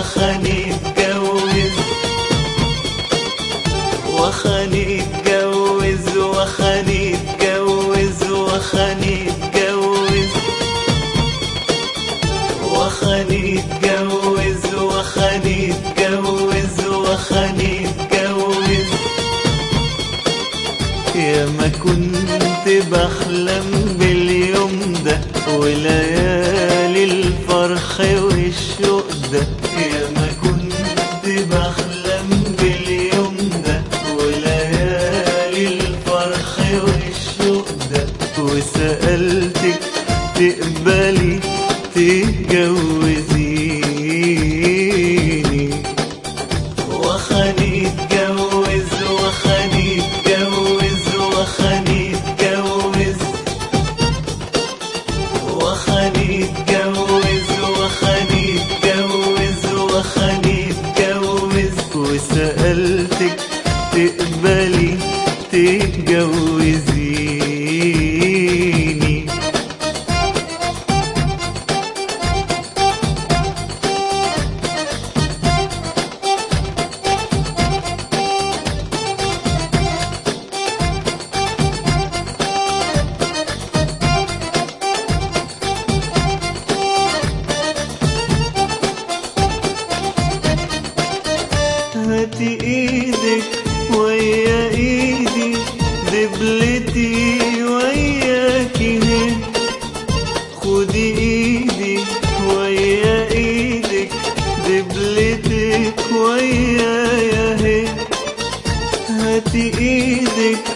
وخاني اتجوز وخاني اتجوز وخاني اتجوز وخاني اتجوز وخاني اتجوز وخاني اتجوز وخاني اتجوز يا ما كنت بحلم باليوم ده وليالي الفرح والشوق ده يا ما كنت بحلم باليوم ده وليالي الفرح والشوق ده وسألتك تقبلي تتجوزيني وخاني اتجوز وخاني اتجوز وخاني اتجوز وخاني اتجوز وخاني اتجوز وخاني اتجوز وسألتك تقبلي تتجوزيني هاتي ايدك ويا ايدي دبلتي وياكي هي خدي ايدي ويا ايدك دبلتك ويايا هي هاتي ايدك